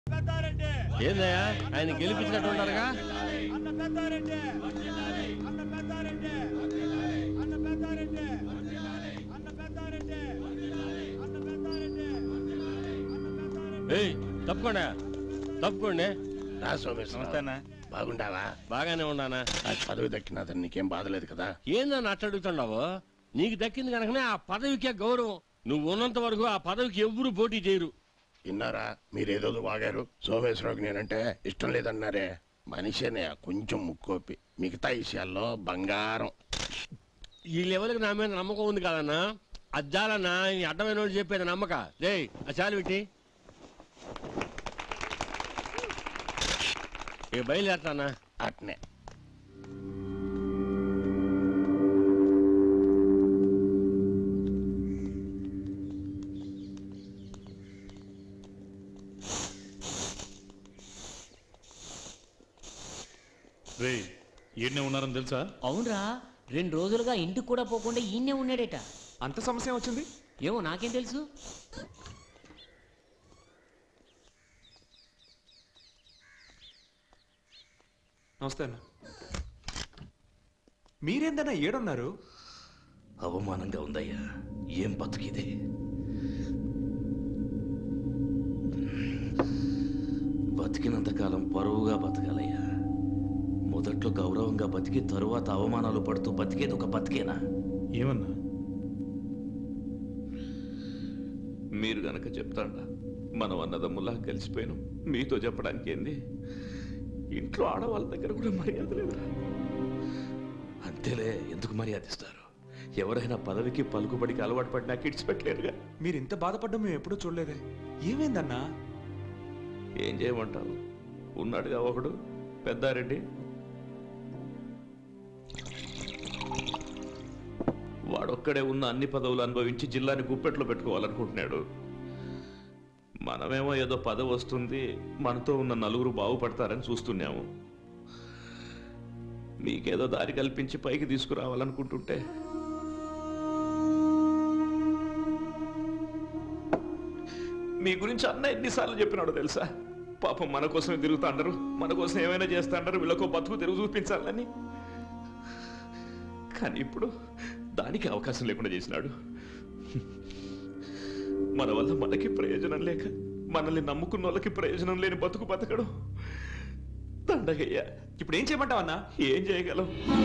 ఏందయ్యా ఆయన గెలిపించినట్టు ఉంటారుగా ఏయ్ తప్పుకోండి తప్పుకోండి రా సోమేశ్వర బాగుండావా బాగానే ఉన్నానా నాకు పదవి దక్కినదని నీకేం బాధలేదు కదా ఏందని అట్ట అడుగుతున్నావు నీకు దక్కింది కనుకనే ఆ పదవికే గౌరవం నువ్వు ఉన్నంత వరకు ఆ పదవికి ఎవ్వరూ పోటీ చేయరు విన్నారా మీరేదో వాగారు సోమేశ్వరరావుకి నేనంటే ఇష్టం లేదన్నారే మనిషినే కొంచెం ముక్కోపి మిగతా విషయాల్లో బంగారం ఈ లెవెల్కి నా మీద నమ్మకం ఉంది కదన్నా అద్దాలన్నా ఈ అడ్డమైన వాళ్ళు చెప్పేది నమ్మక రే ఆ చాలు పెట్టి ఇక బయలుదేరతానా అట్నే రే ఈడనే ఉన్నారని తెలుసా అవునరా రెండు రోజులుగా ఇంటికి కూడా పోకుండా ఈయనే ఉన్నాడేట అంత సమస్య వచ్చింది ఏమో నాకేం తెలుసు నమస్తే అన్న మీరేందన్నా ఏడున్నారు అవమానంగా ఉందయ్యా ఏం బతుకిది బతికినంతకాలం పరువుగా బతకాలయ్యా మొదట్లో గౌరవంగా బతికి తరువాత అవమానాలు పడుతూ బతికేది ఒక బతికేనా ఏమన్నా మీరు గనక చెప్తాండా మనం అన్నదమ్ములా కలిసిపోయాను మీతో చెప్పడానికి ఏంది ఇంట్లో ఆడవాళ్ళ దగ్గర కూడా మర్యాద లేదు అంతేలే ఎందుకు మర్యాద ఇస్తారు ఎవరైనా పదవికి పలుకుబడికి అలవాటు పడినా కిడ్స్ పెట్టలేరుగా మీరు ఇంత బాధపడ్డం మేము ఎప్పుడూ చూడలేదే ఏమైందన్నా ఏం చేయమంటావు ఉన్నాడుగా ఒకడు పెద్దారెడ్డి వాడొక్కడే ఉన్న అన్ని పదవులు అనుభవించి జిల్లాని గుప్పెట్లో పెట్టుకోవాలనుకుంటున్నాడు మనమేమో ఏదో పదవి వస్తుంది మనతో ఉన్న నలుగురు బాగుపడతారని చూస్తున్నాము మీకేదో దారి కల్పించి పైకి తీసుకురావాలనుకుంటుంటే మీ గురించి అన్న ఎన్నిసార్లు చెప్పినాడో తెలుసా పాపం మన కోసమే తిరుగుతాండరు మన కోసం ఏమైనా చేస్తాండరు వీళ్ళకో బతుకు తిరుగు చూపించాలని కానీ ఇప్పుడు దానికి అవకాశం లేకుండా చేసినాడు మన వల్ల మనకి ప్రయోజనం లేక మనల్ని నమ్ముకున్న వాళ్ళకి ప్రయోజనం లేని బతుకు బతకడం దండగయ్యా ఇప్పుడు ఏం చేయమంటావు అన్నా ఏం చేయగలం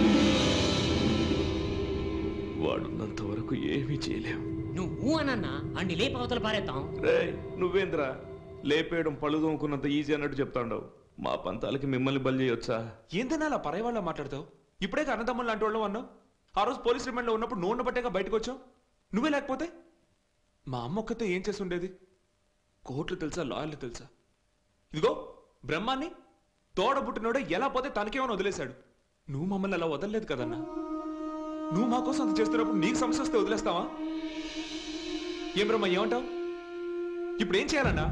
వాడున్నంత వరకు ఏమీ చేయలేం నువ్వు అనన్నా అండి లేపు అవతల పారేద్దాం రే నువ్వేంద్రా లేపేయడం పళ్ళు తోముకున్నంత ఈజీ అన్నట్టు చెప్తాండవు మా పంతాలకి మిమ్మల్ని బలి చేయొచ్చా ఏందన్నా అలా పరాయి వాళ్ళ మాట్లాడతావు ఇప్పుడే అన్నదమ్ములు లాంటి వాళ్ళు అన్నావు ఆ రోజు పోలీస్ రిమాండ్లో ఉన్నప్పుడు నూనె బట్టేగా బయటకు వచ్చావు నువ్వే లేకపోతే మా అమ్మ ఒక్కతే ఏం చేసి ఉండేది కోర్టులు తెలుసా లాయర్లు తెలుసా ఇదిగో బ్రహ్మాన్ని తోడబుట్టినోడే ఎలా పోతే తనకేమని వదిలేశాడు నువ్వు మమ్మల్ని అలా వదలలేదు కదన్నా నువ్వు మా కోసం అంత చేస్తున్నప్పుడు నీకు సమస్య వస్తే వదిలేస్తావా ఏం బ్రహ్మ ఏమంటావు ఇప్పుడు ఏం చేయాలన్నా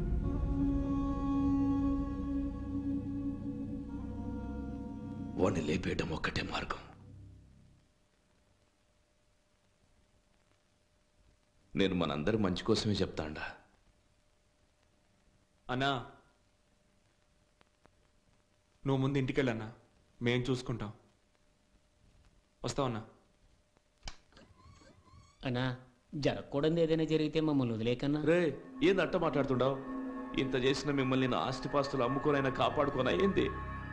వాడిని లేపేయడం ఒక్కటే మార్గం నేను మనందరి మంచి కోసమే చెప్తాండా అన్నా నువ్వు ముందు ఇంటికి వెళ్ళన్నా మేం చూసుకుంటాం వస్తావన్నా అన్నా జరగకూడదు ఏదైనా జరిగితే మమ్మల్ని వదిలేకన్నా రే ఏంది అట్ట మాట్లాడుతుండవు ఇంత చేసిన మిమ్మల్ని నా ఆస్తిపాస్తులు అమ్ముకోనైనా కాపాడుకోనా ఏంది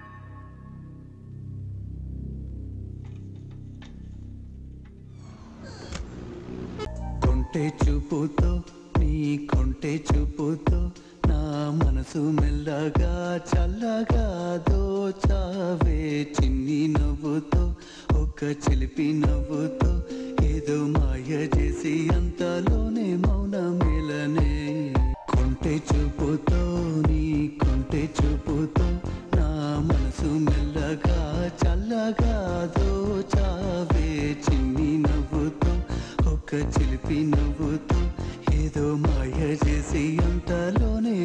కొంటె చూపుతో నీ కొంటె చూపుతో నా మనసు మెల్లగా చల్లగా దోచావే చిన్ని నవ్వుతో ఒక చిలిపి నవ్వుతో ఏదో మాయ చేసి అంతలోనే మౌన మేలనే కొంటె చూపుతో నీ కొంటె చూపుతో నా మనసు మెల్లగా చల్లగా దోచావే చిన్ని నవ్వుతో ఒక చిలిపి నవ్వుతో ఏదో మాయ చేసి అంతలోనే